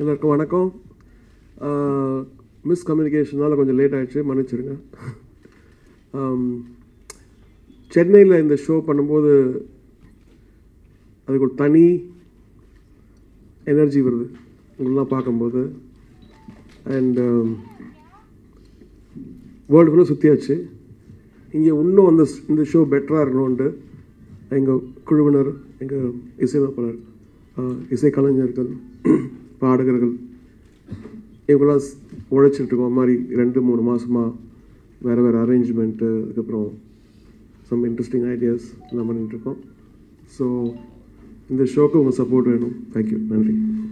எல்லாருக்கும் வணக்கம் மிஸ் கம்யூனிகேஷனால் கொஞ்சம் லேட் ஆயிடுச்சு மன்னிச்சிருங்க சென்னையில் இந்த ஷோ பண்ணும்போது அதுக்கு ஒரு தனி எனர்ஜி வருது உங்களெலாம் பார்க்கும்போது அண்ட் வேர்ல்டு ஃபுல்லாக சுற்றியாச்சு இங்கே இன்னும் அந்த இந்த ஷோ பெட்டராக இருக்கணும்ன்ட்டு எங்கள் குழுவினர் எங்கள் இசையமைப்பாளர் ஆஹ், இசைக்கலைஞர்கள் பாடகர்கள் இவங்களாம் ஸ்- உழைச்சிட்டு இருக்கோம் மாதிரி ரெண்டு மூணு மாதமாக வேறு வேறு அரேஞ்ச்மெண்ட்டு அதுக்கப்புறம் சம் இன்ட்ரெஸ்டிங் ஐடியாஸ் எல்லாம் பண்ணிட்டு இருக்கோம் ஸோ இந்த ஷோக்கு உங்கள் சப்போர்ட் வேணும் தேங்க்யூ நன்றி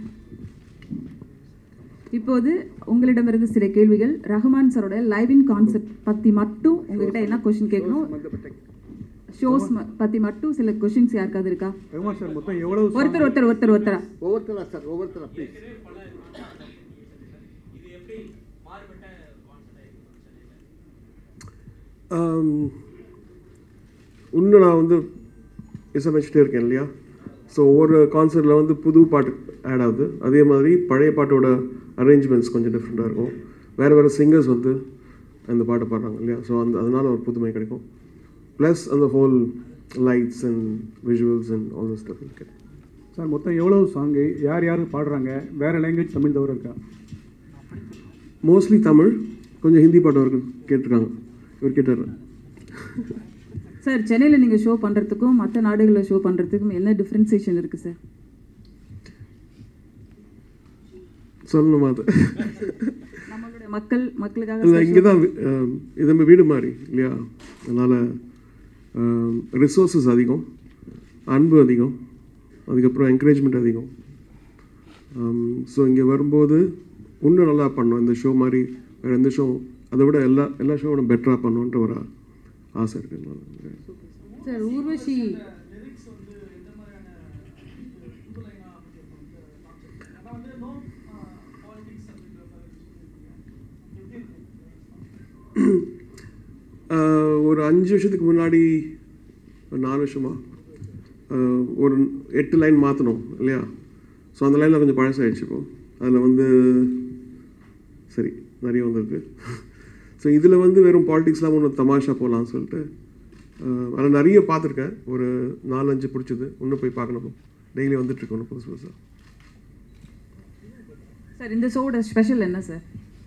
இப்போது உங்களிடமிருந்து சில கேள்விகள் ரஹ்மான் சரோட லைவ் இன் கான்செப்ட் பற்றி மட்டும் உங்ககிட்ட என்ன கொஷின் கேட்கணும் ஷோஸ் பற்றி மட்டும் சில கொஷின்ஸ் யாருக்காவது இருக்கா ரகுமான் சார் மொத்தம் எவ்வளவு ஒருத்தர் ஒருத்தர் ஒருத்தர் ஒருத்தரா ஒவ்வொருத்தரா சார் ஒவ்வொருத்தரா ப்ளீஸ் ஆம், இன்னும் நான் வந்து இசையமைச்சிட்டே இருக்கேன் இல்லையா ஸோ ஒவ்வொரு கான்சர்ட்டில் வந்து புது பாட்டு ஆட் ஆகுது அதே மாதிரி பழைய பாட்டோட அரேஞ்ச்மெண்ட்ஸ் கொஞ்சம் டிஃப்ரெண்ட்டாக இருக்கும் வேறு வேறு சிங்கர்ஸ் வந்து அந்த பாட்டை பாடுறாங்க இல்லையா ஸோ அந்த அதனால் ஒரு புதுமை கிடைக்கும் ப்ளஸ் அந்த whole lights and visuals and all the stuff இருக்கு சார் மொத்தம் எவ்வளவு சாங்கு யார் யார் பாடுறாங்க வேற லாங்குவேஜ் தமிழ் தவிர இருக்கா மோஸ்ட்லி தமிழ் கொஞ்சம் ஹிந்தி பாட்டு அவருக்கு கேட்டிருக்காங்க இவர் கேட்டார் சார் சென்னையில் நீங்கள் ஷோ பண்ணுறதுக்கும் மற்ற நாடுகளில் ஷோ பண்ணுறதுக்கும் என்ன டிஃப்ரென்சியேஷன் இருக்குது சார் சொல்லணுமா அது நம்மளுடைய மக்கள் மக்களுக்காக இல்லை இங்கே தான் இது நம்ம வீடு மாதிரி இல்லையா அதனால் ரிசோர்ஸஸ் அதிகம் அன்பு அதிகம் அதுக்கப்புறம் என்கரேஜ்மெண்ட் அதிகம் ஸோ இங்கே வரும்போது இன்னும் நல்லா பண்ணோம் இந்த ஷோ மாதிரி வேறு எந்த ஷோ அதை விட எல்லா எல்லா ஷோவோட பெட்டராக பண்ணணுன்ற ஒரு ஆசை இருக்குது சார் ஊர்வஷி ஆஹ் ஒரு அஞ்சு வருஷத்துக்கு முன்னாடி ஒரு நாலு வருஷமா ஆஹ் ஒரு எட்டு லைன் மாற்றணும் இல்லையா ஸோ அந்த லைனில் கொஞ்சம் பழசாயிடுச்சு இப்போ அதில் வந்து சரி நிறைய வந்திருக்கு ஸோ இதில் வந்து வெறும் பாலிடிக்ஸ்லாம் ஒன்று தமாஷா போகலான்னு சொல்லிட்டு அதில் நிறைய பார்த்துருக்கேன் ஒரு நாலஞ்சு பிடிச்சது இன்னும் போய் பார்க்கணும் டெய்லி வந்துட்டுருக்கு ஒன்று புதுசு புதுசாக சார் இந்த ஷோட ஸ்பெஷல் என்ன சார்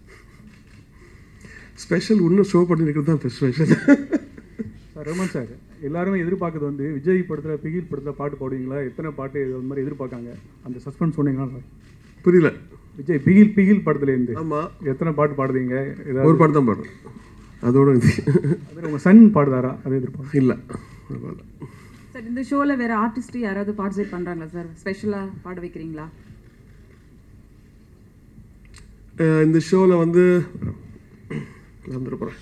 ஸ்பெஷல் இன்னும் ஷோ பண்ணியிருக்கிறது தான் ஸ்பெஷல் சார் ரகுமான் சார் எல்லாருமே எதிர்பார்க்கறது வந்து விஜய் படத்தில் பிகில் படத்தில் பாட்டு பாடுவீங்களா எத்தனை பாட்டு அந்த மாதிரி எதிர்பார்க்காங்க அந்த சஸ்பென்ஸ் சொன்னீங்களா சார் புரியல விஜய் பிகில் பிகில் படத்துல இருந்து ஆமாம் எத்தனை பாட்டு பாடுவீங்க ஏதாவது ஒரு பாட்டு தான் பாடுறேன் அதோட இது அது உங்க சன் பாடுதாரா அதை எதிர்பார்க்க இல்லை பரவாயில்ல சார் இந்த ஷோவில் வேறு ஆர்டிஸ்ட் யாராவது பார்ட்டிசிபேட் பண்ணுறாங்களா சார் ஸ்பெஷலாக பாட வைக்கிறீங்களா அஹ் இந்த ஷோவில் வந்து வந்துட போகிறேன்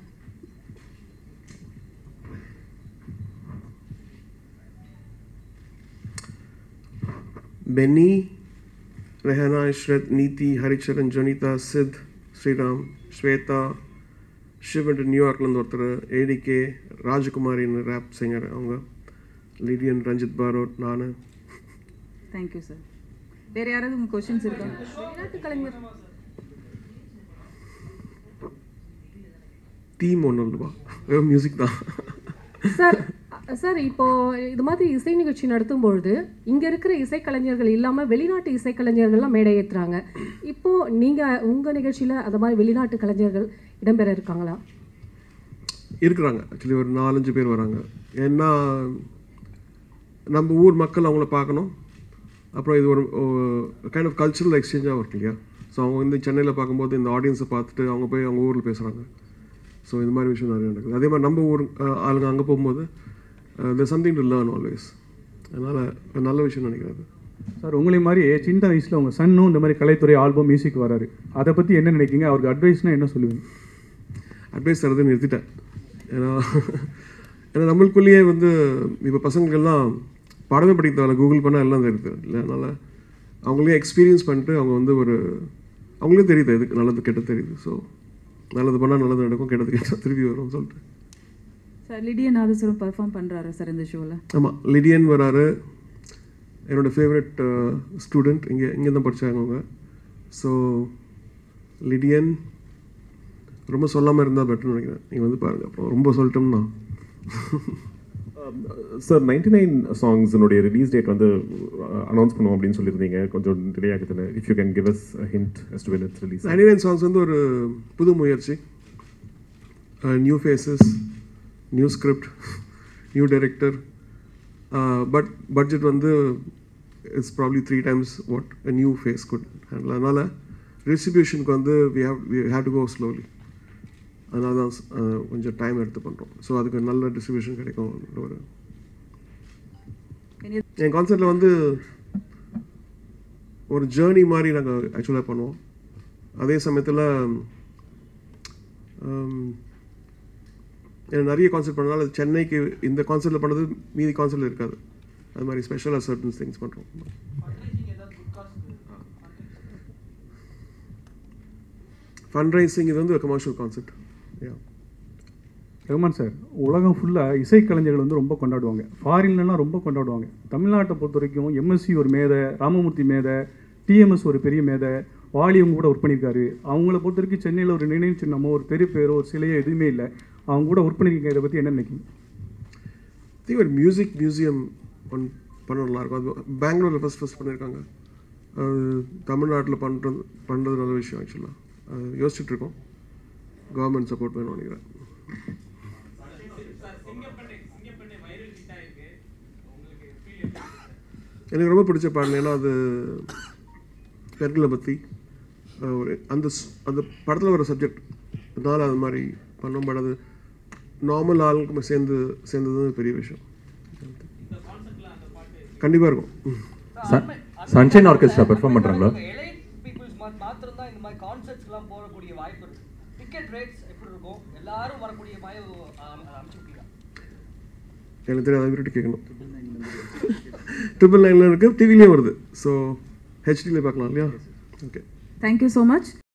பென்னி ரெஹனா இஷ்ரத் நீதி ஹரிச்சரன் ஜொனிதா சித் ஸ்ரீராம் ஸ்வேதா ஷிவ் நியூயார்க்லேருந்து ஒருத்தர் ஏடிகே ராஜகுமாரின்னு ரேப் சிங்கர் அவங்க லிடியன் ரஞ்சித் பாரோட் நான் தேங்க்யூ சார் வேறு யாராவது உங்கள் கொஷின்ஸ் இருக்கா தீம் ஒன்றும் இல்லைப்பா வெறும் மியூசிக் தான் சார் சார் இப்போ இது மாதிரி இசை நிகழ்ச்சி நடத்தும் பொழுது இங்க இருக்கிற இசைக்கலைஞர்கள் இல்லாம வெளிநாட்டு இசைக்கலைஞர்கள்லாம் மேடை ஏத்துறாங்க இப்போ நீங்க உங்க நிகழ்ச்சியில அந்த மாதிரி வெளிநாட்டு கலைஞர்கள் இடம்பெற இருக்காங்களா இருக்கிறாங்க ஆக்சுவலி ஒரு நாலஞ்சு பேர் வராங்க ஏன்னா நம்ம ஊர் மக்கள் அவங்கள பார்க்கணும் அப்புறம் இது ஒரு கைண்ட் ஆஃப் கல்ச்சுரல் எக்ஸ்சேஞ்சாகவும் இருக்கு இல்லையா ஸோ அவங்க வந்து சென்னையில் பார்க்கும்போது இந்த ஆடியன்ஸை பார்த்துட்டு அவங்க போய் அவங்க ஊரில் பேசுகிறாங்க ஸோ இந்த மாதிரி விஷயம் நிறைய நடக்குது அதே மாதிரி நம்ம ஊர் அஹ், ஆளுங்க அங்கே போகும்போது the something to learn always அதனால் நல்ல விஷயம் நினைக்கிறேன் அது. சார் உங்களை மாதிரி சின்ன வயசுல உங்க சன்னும் இந்த மாதிரி கலைத்துறை ஆல்பம் மியூசிக் வராரு அதை பத்தி என்ன நினைக்கிறீங்க அவருக்கு அட்வைஸ்னா என்ன சொல்லுவீங்க அட்வைஸ் தரதை நிறுத்திட்டேன் ஏன்னா ஏன்னா நம்மளுக்குள்ளேயே வந்து இப்போ பசங்களுக்கெல்லாம் பாடமே படிக்க தேவையில்ல கூகுள் பண்ணால் எல்லாம் தெரியுது இல்லை அதனால் அவங்களே எக்ஸ்பீரியன்ஸ் பண்ணிட்டு அவங்க வந்து ஒரு அவங்களே தெரியுது எதுக்கு நல்லது கெட்டது தெரியுது ஸோ நல்லது பண்ணால் நல்லது நடக்கும் கெட்டது கெட்டது திருப்பி வரும்னு சொல்லிட்டு சார் லிடியன் நாதஸ்வரம் பர்ஃபார்ம் பண்ணுறாரு சார் இந்த ஷோவில் ஆமாம் லிடியன் வராரு என்னோட ஃபேவரட் ஸ்டூடெண்ட் இங்கே இங்கே தான் படித்தாங்க அவங்க ஸோ லிடியன் ரொம்ப சொல்லாமல் இருந்தால் பெட்டர்னு நினைக்கிறேன் நீங்கள் வந்து பாருங்கள் அப்புறம் ரொம்ப சொல்லிட்டோம்னா சார் நைன்டி நைன் சாங்ஸினுடைய ரிலீஸ் டேட் வந்து அனௌன்ஸ் பண்ணுவோம் அப்படின்னு சொல்லியிருந்தீங்க கொஞ்சம் டிலே ஆகுதுன்னு if you can give us hint as to when it's release ninety nine songs வந்து ஒரு புது முயற்சி new faces new script new director but budget வந்து it's probably three times what a new face good handle அதனால் டிஸ்ட்ரிபியூஷனுக்கு வந்து we have we have to go slowly அதனால தான் uh, கொஞ்சம் டைம் எடுத்து பண்ணுறோம் ஸோ அதுக்கு நல்ல டிஸ்ட்ரிபியூஷன் கிடைக்கும் ஒரு என் கான்செப்டில் வந்து ஒரு ஜேர்னி மாதிரி நாங்கள் ஆக்சுவலாக பண்ணுவோம் அதே சமயத்தில் எனக்கு நிறைய கான்செப்ட் பண்ணனால அது சென்னைக்கு இந்த கான்செப்டில் பண்ணது மீதி கான்செப்டில் இருக்காது அது மாதிரி ஸ்பெஷலாக சர்டன் திங்ஸ் பண்ணுறோம் ஃபண்ட் ரைசிங் இது வந்து commercial concept yeah Rahman sir உலகம் ஃபுல்லாக இசைக்கலைஞர்கள் வந்து ரொம்ப கொண்டாடுவாங்க ஃபாரின்லலாம் ரொம்ப கொண்டாடுவாங்க தமிழ்நாட்டை பொறுத்த வரைக்கும் எம்எஸ்சி ஒரு மேதை ராமமூர்த்தி மேதை டிஎம்எஸ் ஒரு பெரிய மேதை வாலியும் கூட ஒர்க் பண்ணியிருக்காரு அவங்கள பொறுத்த வரைக்கும் சென்னையில் ஒரு நினைவு சின்னமோ ஒரு தெரு பேரோ ஒரு சிலையோ எதுவுமே இல்லை அவங்க கூட ஒர்க் பண்ணியிருக்கீங்க இதை பற்றி என்ன நினைக்கிறீங்க திங்க் ஒரு மியூசிக் மியூசியம் ஒன் பண்ண நல்லாயிருக்கும் அது பெங்களூரில் ஃபஸ்ட் ஃபஸ்ட் பண்ணியிருக்காங்க அது தமிழ்நாட்டில் பண்ணுறது பண்ணுறது நல்ல விஷயம் ஆக்சுவலாக அது யோசிச்சுட்டு இருக்கோம் கவர்மெண்ட் சப்போர்ட் வேணும்னு நினைக்கிறேன் எனக்கு ரொம்ப பிடிச்ச பாடல் ஏன்னா அது பெண்களை பற்றி ஒரு அந்த ஸ்- அந்த படத்தில் வர சப்ஜெக்ட் அதனால் அது மாதிரி பண்ணோம் பட் அது நார்மல் ஆளுக்கு சேர்ந்து சேர்ந்தது பெரிய விஷயம் கண்டிப்பாக இருக்கும் ம். சன்ஷைன் ஆர்கெஸ்ட்ரா பெர்ஃபார்ம் பண்றாங்களா எலைட் பீப்புள்ஸ் மாத்திரம் தான் இந்த மாதிரி கான்சர்ட்ஸ்லாம் போகக்கூடிய வாய்ப்பு இருக்கு டிக்கெட் ரேட்ஸ் எப்படி இருக்கும் எல்லாரும் வரக்கூடிய மாதிரி அமைச்சுக்கிட்டீங்க எனக்கு தெரியாது அவர்கிட்ட கேட்கணும் ட்ரிபிள் நைனில் இருக்குது டிவிலேயும் வருது ஸோ ஹெச்டியில் பார்க்கலாம் இல்லையா ஓகே தேங்க்யூ ஸோ மச்